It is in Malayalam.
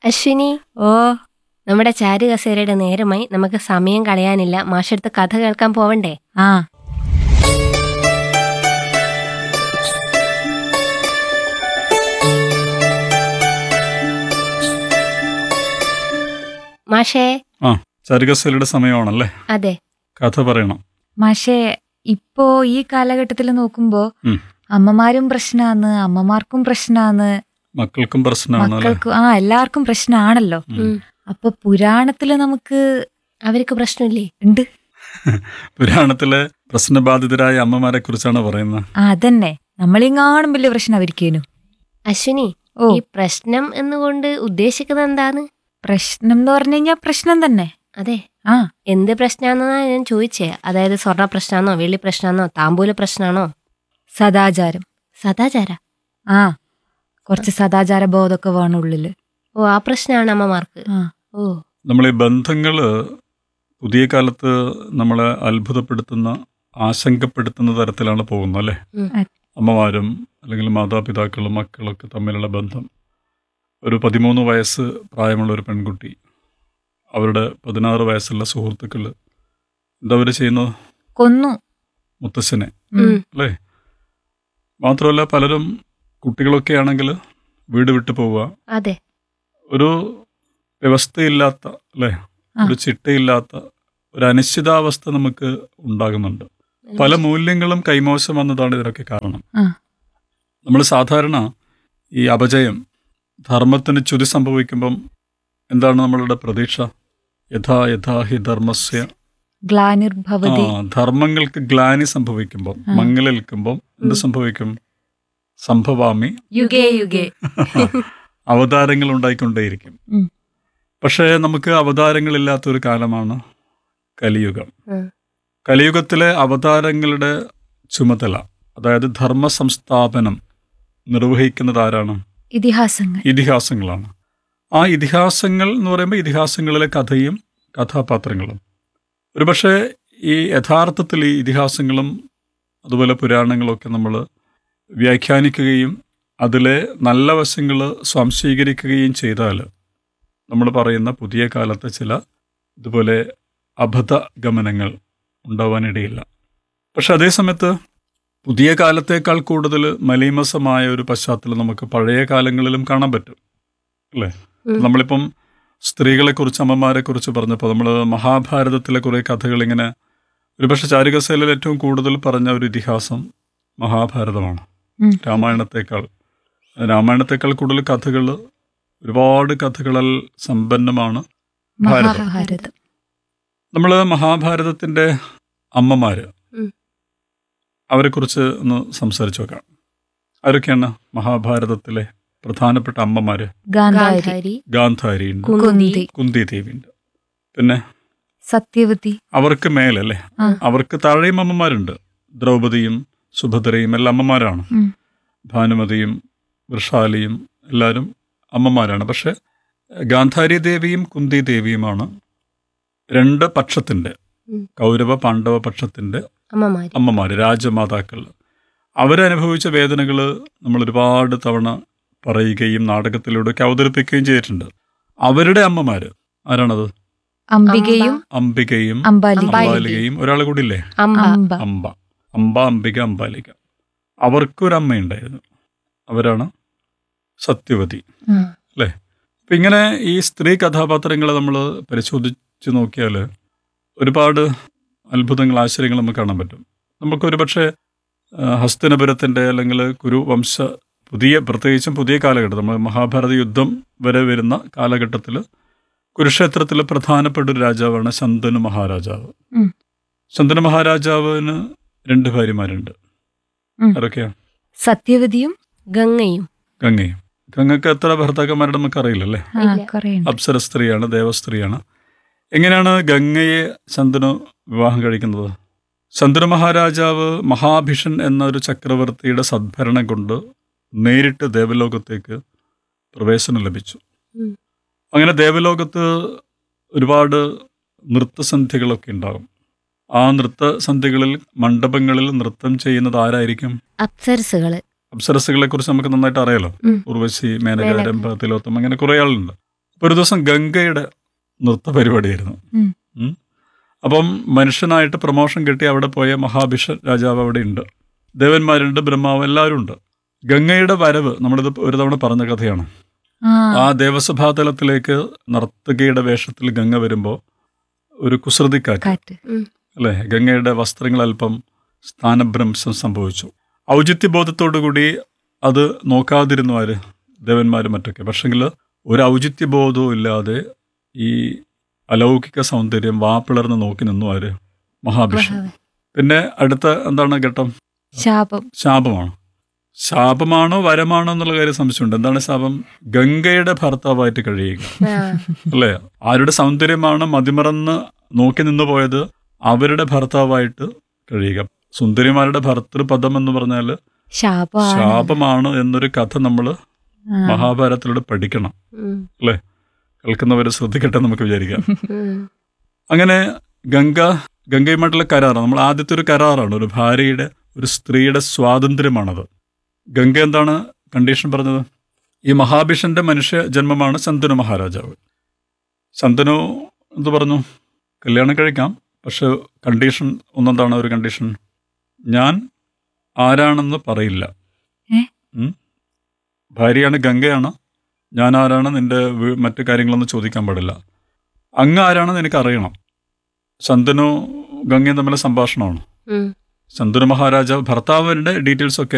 അശ്വിനി ഓ നമ്മുടെ ചാരു കസേരയുടെ നേരമായി നമുക്ക് സമയം കളയാനില്ല മാഷടുത്ത് കഥ കേൾക്കാൻ പോവണ്ടേ ആ മാഷേ ആ ചരുകസേലയുടെ സമയമാണല്ലേ അതെ കഥ പറയണം മാഷേ ഇപ്പോ ഈ കാലഘട്ടത്തിൽ നോക്കുമ്പോ ഉം. അമ്മമാരും പ്രശ്നാന്ന് അമ്മമാർക്കും പ്രശ്നാന്ന് മക്കൾക്കും പ്രശ്നമാണ് അല്ലേ മക്കൾക്കും ആ എല്ലാവർക്കും പ്രശ്നമാണല്ലോ ഉം. അപ്പൊ പുരാണത്തില് നമുക്ക് അവർക്ക് പ്രശ്നമില്ലേ ഉണ്ട് പുരാണത്തിലെ പ്രശ്നബാധിതരായ അമ്മമാരെ കുറിച്ചാണ് പറയുന്നത് ആ അതന്നെ നമ്മളിങ്ങാണും വലിയ പ്രശ്നം അവരിക്കേനു അശ്വിനി ഓ ഈ പ്രശ്നം എന്നുകൊണ്ട് ഉദ്ദേശിക്കുന്നത് എന്താണ് പ്രശ്നം എന്ന് പറഞ്ഞു കഴിഞ്ഞാൽ പ്രശ്നം തന്നെ അതെ ആ എന്ത് പ്രശ്നാണെന്നാ ഞാൻ ചോദിച്ചേ അതായത് സ്വർണ്ണ പ്രശ്നമാണോ വെള്ളി പ്രശ്നമാണോ താമ്പൂല പ്രശ്നമാണോ സദാചാരം സദാചാര ആ കുറച്ച് സദാചാര ബോധമൊക്കെ വേണം ഉള്ളില് ഓ ആ പ്രശ്നമാണ് അമ്മമാർക്ക് ആ ഓ നമ്മൾ ഈ ബന്ധങ്ങൾ പുതിയ കാലത്ത് നമ്മളെ അത്ഭുതപ്പെടുത്തുന്ന ആശങ്കപ്പെടുത്തുന്ന തരത്തിലാണ് പോകുന്നത് അല്ലേ ഉം. അമ്മമാരും അല്ലെങ്കിൽ മാതാപിതാക്കളും മക്കളൊക്കെ തമ്മിലുള്ള ബന്ധം ഒരു പതിമൂന്ന് വയസ്സ് പ്രായമുള്ള ഒരു പെൺകുട്ടി അവരുടെ പതിനാറ് വയസ്സുള്ള സുഹൃത്തുക്കൾ എന്താ അവർ ചെയ്യുന്നത് കൊന്നു മുത്തശ്ശനെ ഉം. ഉം. അല്ലേ മാത്രമല്ല പലരും കുട്ടികളൊക്കെ ആണെങ്കിൽ വീട് വിട്ടു പോവുക അതെ ഒരു വ്യവസ്ഥയില്ലാത്ത അല്ലേ ആ. ഒരു ചിട്ടയില്ലാത്ത ഒരു അനിശ്ചിതാവസ്ഥ നമുക്ക് ഉണ്ടാകുന്നുണ്ട് പല മൂല്യങ്ങളും കൈമോശം വന്നതാണ് ഇതിനൊക്കെ കാരണം ആ. നമ്മൾ സാധാരണ ഈ അപജയം ധർമ്മത്തിന് ചുതി സംഭവിക്കുമ്പം എന്താണ് നമ്മളുടെ പ്രതീക്ഷ യഥാ യഥാ ഹി ധർമ്മസ്യ ഗ്ലാനിർഭവതി ആ ധർമ്മങ്ങൾക്ക് ഗ്ലാനി സംഭവിക്കുമ്പം ആ. മങ്ങലേൽക്കുമ്പം എന്ത് സംഭവിക്കും സംഭവാമി യുഗേ യുഗേ അവതാരങ്ങൾ ഉണ്ടായിക്കൊണ്ടേയിരിക്കും ഉം. പക്ഷേ നമുക്ക് അവതാരങ്ങളില്ലാത്തൊരു കാലമാണ് കലിയുഗം ഉം. കലിയുഗത്തിലെ അവതാരങ്ങളുടെ ചുമതല അതായത് ധർമ്മ സംസ്ഥാപനം നിർവഹിക്കുന്നത് ആരാണ് ഇതിഹാസങ്ങൾ ഇതിഹാസങ്ങളാണ് ആ ഇതിഹാസങ്ങൾ എന്ന് പറയുമ്പോൾ ഇതിഹാസങ്ങളിലെ കഥയും കഥാപാത്രങ്ങളും ഒരുപക്ഷെ ഈ യഥാർത്ഥത്തിൽ ഈ ഇതിഹാസങ്ങളും അതുപോലെ പുരാണങ്ങളൊക്കെ നമ്മൾ വ്യാഖ്യാനിക്കുകയും അതിലെ നല്ല വശങ്ങൾ സ്വാംശീകരിക്കുകയും ചെയ്താൽ നമ്മൾ പറയുന്ന പുതിയ കാലത്തെ ചില ഇതുപോലെ അബദ്ധ ഗമനങ്ങൾ ഉണ്ടാവാനിടയില്ല പക്ഷെ അതേസമയത്ത് പുതിയ കാലത്തേക്കാൾ കൂടുതൽ മലീമസമായ ഒരു പശ്ചാത്തലം നമുക്ക് പഴയ കാലങ്ങളിലും കാണാൻ പറ്റും അല്ലേ ഉം. നമ്മളിപ്പം സ്ത്രീകളെക്കുറിച്ച് അമ്മമാരെക്കുറിച്ച് പറഞ്ഞപ്പോൾ നമ്മൾ മഹാഭാരതത്തിലെ കുറേ കഥകൾ ഇങ്ങനെ ഒരുപക്ഷെ ചാരുകസേലയിൽ ഏറ്റവും കൂടുതൽ പറഞ്ഞ ഒരു ഇതിഹാസം മഹാഭാരതമാണ് ഉം. രാമായണത്തെക്കാൾ രാമായണത്തെക്കാൾ കൂടുതൽ കഥകൾ ഒരുപാട് കഥകളാൽ സമ്പന്നമാണ് ഭാരതം മഹാഭാരതം നമ്മൾ മഹാഭാരതത്തിൻ്റെ അമ്മമാര് ഉം. അവരെക്കുറിച്ച് ഒന്ന് സംസാരിച്ചു നോക്കാം ആരൊക്കെയാണ് മഹാഭാരതത്തിലെ പ്രധാനപ്പെട്ട അമ്മമാര് ഗാന്ധാരി ഗാന്ധാരി ഗാന്ധാരിയുണ്ട് കുന്തി കുന്തി കുന്തി ദേവിയുണ്ട് പിന്നെ സത്യവതി അവർക്ക് മേലല്ലേ ആ. അവർക്ക് താഴെയും അമ്മമാരുണ്ട് ദ്രൗപദിയും സുഭദ്രയും എല്ലാം അമ്മമാരാണ് ഉം. ഭാനുമതിയും വൃഷാലിയും എല്ലാവരും അമ്മമാരാണ് പക്ഷെ ഗാന്ധാരി ദേവിയും കുന്തി ദേവിയുമാണ് രണ്ട് പക്ഷത്തിൻ്റെ ഉം. കൗരവ പാണ്ഡവ പക്ഷത്തിൻ്റെ അമ്മമാര് അമ്മമാർ രാജമാതാക്കൾ അവരനുഭവിച്ച വേദനകൾ നമ്മൾ ഒരുപാട് തവണ പറയുകയും നാടകത്തിലൂടെയൊക്കെ അവതരിപ്പിക്കുകയും ചെയ്തിട്ടുണ്ട് അവരുടെ അമ്മമാർ ആരാണത് അംബികയും അംബികയും അംബാലികയും അംബാലികയും ഒരാൾ കൂടി ഇല്ലേ അമ്പ അംബ അംബ അംബ അംബിക അംബാലിക അവർക്കൊരമ്മയുണ്ടായിരുന്നു അവരാണ് സത്യവതി ഉം. അപ്പം ഇങ്ങനെ ഈ സ്ത്രീ കഥാപാത്രങ്ങളെ നമ്മൾ പരിശോധിച്ച് നോക്കിയാൽ ഒരുപാട് അത്ഭുതങ്ങൾ ആശ്ചര്യങ്ങൾ നമുക്ക് കാണാൻ പറ്റും നമുക്കൊരു പക്ഷേ ഹസ്തനപുരത്തിൻ്റെ അല്ലെങ്കിൽ കുരുവംശ പുതിയ പ്രത്യേകിച്ചും പുതിയ കാലഘട്ടം നമ്മൾ മഹാഭാരത യുദ്ധം വരെ വരുന്ന കാലഘട്ടത്തിൽ കുരുക്ഷേത്രത്തിലെ പ്രധാനപ്പെട്ട ഒരു രാജാവാണ് ശന്തനു മഹാരാജാവ് ഉം. ശന്തനു മഹാരാജാവിന് രണ്ട് ഭാര്യമാരുണ്ട് ഉം. ആരൊക്കെയാ സത്യവതിയും ഗംഗയും ഗംഗയും ഗംഗക്ക് എത്ര ഭർത്താക്കന്മാരുടെ നമുക്കറിയില്ലല്ലേ ആ ഇല്ല. കുറേ ഉണ്ട്. അപ്സര സ്ത്രീയാണ് ദേവസ്ത്രീയാണ് എങ്ങനെയാണ് ഗംഗയെ ശന്തനു വിവാഹം കഴിക്കുന്നത് ശന്തനു മഹാരാജാവ് മഹാഭിഷൻ എന്ന ഒരു ചക്രവർത്തിയുടെ സദ്ഭരണം കൊണ്ട് നേരിട്ട് ദേവലോകത്തേക്ക് പ്രവേശനം ലഭിച്ചു ഉം. അങ്ങനെ ദേവലോകത്ത് ഒരുപാട് നൃത്തസന്ധ്യകളൊക്കെ ഉണ്ടാകും ആ നൃത്തസന്ധ്യകളിൽ മണ്ഡപങ്ങളിൽ നൃത്തം ചെയ്യുന്നത് ആരായിരിക്കും അപ്സരസുകള് അപ്സരസുകളെ കുറിച്ച് നമുക്ക് നന്നായിട്ട് അറിയാലോ ഉം. ഉർവശി മേനക മേനക. രംഭ തിലോത്തം അങ്ങനെ കുറേ ആളുണ്ട് അപ്പോൾ ഒരു ദിവസം ഗംഗയുടെ നൃത്ത പരിപാടിയായിരുന്നു ഉം. ഉം. അപ്പം മനുഷ്യനായിട്ട് പ്രൊമോഷൻ കിട്ടി അവിടെ പോയ മഹാഭിഷ രാജാവ് അവിടെ ഉണ്ട് ദേവന്മാരുണ്ട് ബ്രഹ്മാവ് എല്ലാവരും ഉണ്ട് ഗംഗയുടെ വരവ് നമ്മളിത് ഒരു തവണ പറഞ്ഞ കഥയാണ് ആ ആ ദേവസഭാതലത്തിലേക്ക് നർത്തകിയുടെ വേഷത്തിൽ ഗംഗ വരുമ്പോൾ ഒരു കുസൃതിക്കാറ്റ് കാറ്റ് അല്ലേ ഗംഗയുടെ വസ്ത്രങ്ങൾ അല്പം സ്ഥാനഭ്രംശം സംഭവിച്ചു ഔചിത്യബോധത്തോടുകൂടി അത് നോക്കാതിരുന്നു ആര് ദേവന്മാരും മറ്റൊക്കെ പക്ഷെങ്കിൽ ഒരു ഔചിത്യബോധവും ഇല്ലാതെ ഈ അലൗകിക സൗന്ദര്യം വാപ്പിളർന്ന് നോക്കി നിന്നു ആര് മഹാഭിഷം പിന്നെ അടുത്ത എന്താണ് ഘട്ടം ശാപം ശാപമാണ് ശാപമാണോ വരമാണോ എന്നുള്ള കാര്യം സംശയമുണ്ട് എന്താണ് ശാപം ഗംഗയുടെ ഭർത്താവായിട്ട് കഴിയുക ആ, അല്ലേ ആരുടെ സൗന്ദര്യമാണ് മതിമറന്ന് നോക്കി നിന്ന് പോയത് അവരുടെ ഭർത്താവായിട്ട് കഴിയുക സുന്ദരിമാരുടെ ഭർത്തൃപദം എന്ന് പറഞ്ഞാൽ ശാപമാണ് ശാപമാണ് എന്നൊരു കഥ നമ്മൾ ആ. മഹാഭാരതത്തിലൂടെ പഠിക്കണം ഉം, അല്ലേ കേൾക്കുന്നവർ ശ്രദ്ധിക്കട്ടെ നമുക്ക് വിചാരിക്കാം ഉം. അങ്ങനെ ഗംഗ ഗംഗയുമായിട്ടുള്ള കരാറാണ് നമ്മൾ ആദ്യത്തെ ഒരു കരാറാണ് ഒരു ഭാര്യയുടെ ഒരു സ്ത്രീയുടെ സ്വാതന്ത്ര്യമാണത് ഗംഗ എന്താണ് കണ്ടീഷൻ പറഞ്ഞത് ഈ മഹാഭിഷന്റെ മനുഷ്യ ജന്മമാണ് ശന്തനു മഹാരാജാവ് ശന്തനു എന്ത് പറഞ്ഞു കല്യാണം കഴിക്കാം പക്ഷെ കണ്ടീഷൻ ഒന്നെന്താണ് ഒരു കണ്ടീഷൻ ഞാൻ ആരാണെന്ന് പറയില്ല ഏ? ഉം? ഭാര്യയാണ് ഗംഗയാണ് ഞാൻ ആരാണ് നിന്റെ വീ- മറ്റു കാര്യങ്ങളൊന്നും ചോദിക്കാൻ പാടില്ല അങ്ങ് ആരാണെന്ന് എനിക്ക് അറിയണം ശന്തനു ഗംഗയും തമ്മിലെ സംഭാഷണമാണ് ഉം. ശന്തനു മഹാരാജാവ് ഭർത്താവിൻ്റെ ഡീറ്റെയിൽസ് ഒക്കെ